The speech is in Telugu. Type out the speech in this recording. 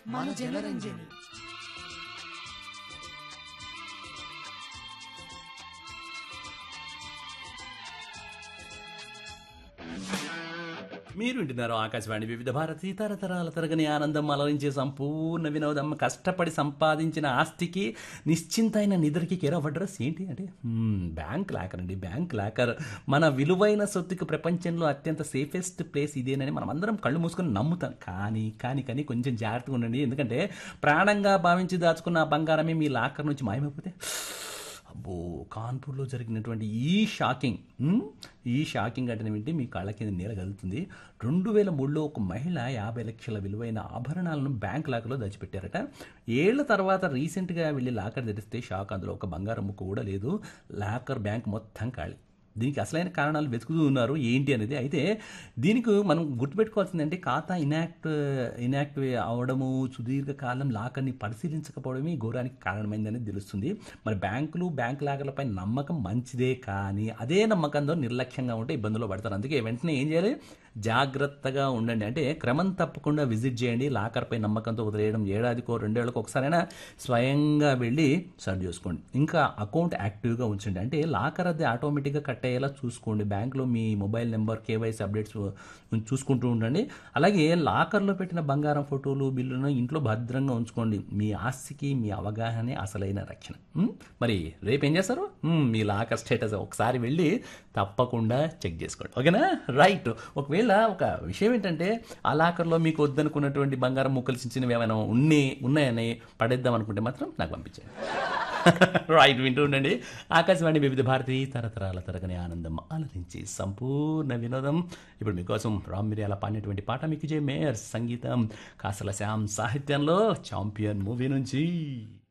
మన జనరంజని మీరు వింటున్నారు ఆకాశవాణి వివిధ భారతి తరతరాల తరగని ఆనందం అలరించే సంపూర్ణ వినోదం కష్టపడి సంపాదించిన ఆస్తికి నిశ్చింతైన నిద్రకి కేర్ ఆఫ్ అడ్రస్ ఏంటి అంటే హ్మ్, బ్యాంక్ లాకర్ అండి బ్యాంక్ లాకర్ మన విలువైన సొత్తుకి ప్రపంచంలో అత్యంత సేఫెస్ట్ ప్లేస్ ఇదేనని మనం అందరం కళ్ళు మూసుకొని నమ్ముతాం కానీ కానీ కానీ కొంచెం జాగ్రత్తగా ఉండండి ఎందుకంటే ప్రాణంగా భావించి దాచుకున్న ఆ బంగారమే మీ లాకర్ నుంచి మాయమైపోతే అబ్బో కాన్పూర్లో జరిగినటువంటి ఈ షాకింగ్ ఉమ్, ఈ షాకింగ్ ఘటన వింటే మీ కళ్ళ కింద నీడ కలుగుతుంది రెండు వేల మూడులో ఒక మహిళ యాభై లక్షల విలువైన ఆభరణాలను బ్యాంక్ లాకర్లో దాచిపెట్టారట ఏళ్ల తర్వాత రీసెంట్గా వెళ్ళి లాకర్ తెరిస్తే షాక్ అందులో ఒక బంగారం ముక్క కూడా లేదు లాకర్ బ్యాంక్ మొత్తం ఖాళీ దీనికి అసలైన కారణాలు వెతుకుతూ ఉన్నారు ఏంటి అనేది అయితే దీనికి మనం గుర్తుపెట్టుకోవాల్సింది అంటే ఖాతా ఇనాక్ట్ ఇనాక్టివ్ అవడము సుదీర్ఘకాలం లాకర్ని పరిశీలించకపోవడమే ఈ ఘోరానికి కారణమైందని తెలుస్తుంది మరి బ్యాంకులు బ్యాంక్ లాకర్లపై నమ్మకం మంచిదే కానీ అదే నమ్మకంతో నిర్లక్ష్యంగా ఉంటే ఇబ్బందులు పడతారు అందుకే వెంటనే ఏం చేయాలి జాగ్రత్తగా ఉండండి అంటే క్రమం తప్పకుండా విజిట్ చేయండి లాకర్పై నమ్మకంతో వదిలేయడం ఏడాదికో రెండేళ్లకు ఒకసారైనా స్వయంగా వెళ్ళి సర్వ్ చేసుకోండి ఇంకా అకౌంట్ యాక్టివ్గా ఉంచండి అంటే లాకర్ అది ఆటోమేటిక్గా కట్ అయ్యేలా చూసుకోండి బ్యాంక్లో మీ మొబైల్ నెంబర్ కేవైసీ అప్డేట్స్ చూసుకుంటూ ఉండండి అలాగే లాకర్లో పెట్టిన బంగారం ఫోటోలు బిల్లులను ఇంట్లో భద్రంగా ఉంచుకోండి మీ ఆస్తికి మీ అవగాహనే అసలైన రక్షణ ఉమ్, మరి రేపు ఏం చేస్తారు ఉమ్, మీ లాకర్ స్టేటస్ ఒకసారి వెళ్ళి తప్పకుండా చెక్ చేసుకోండి ఓకేనా రైట్ ఒకవేళ ఒక విషయం ఏంటంటే ఆ లాకర్లో మీకు వద్దనుకున్నటువంటి బంగారం ముక్కలు చిన్న చిన్నవి ఏమైనా ఉన్నాయి ఉన్నాయని పడేద్దాం అనుకుంటే మాత్రం నాకు పంపించండి రైట్ వింటూ ఉండండి ఆకాశవాణి వివిధ భారతి తరతరాల తరగని ఆనందం ఆలరించి సంపూర్ణ వినోదం ఇప్పుడు మీకోసం రామ్ మిరియాల పాడినటువంటి పాట మీకు జే మేయర్ సంగీతం కాసల శ్యామ్ సాహిత్యంలో చాంపియన్ మూవీ నుంచి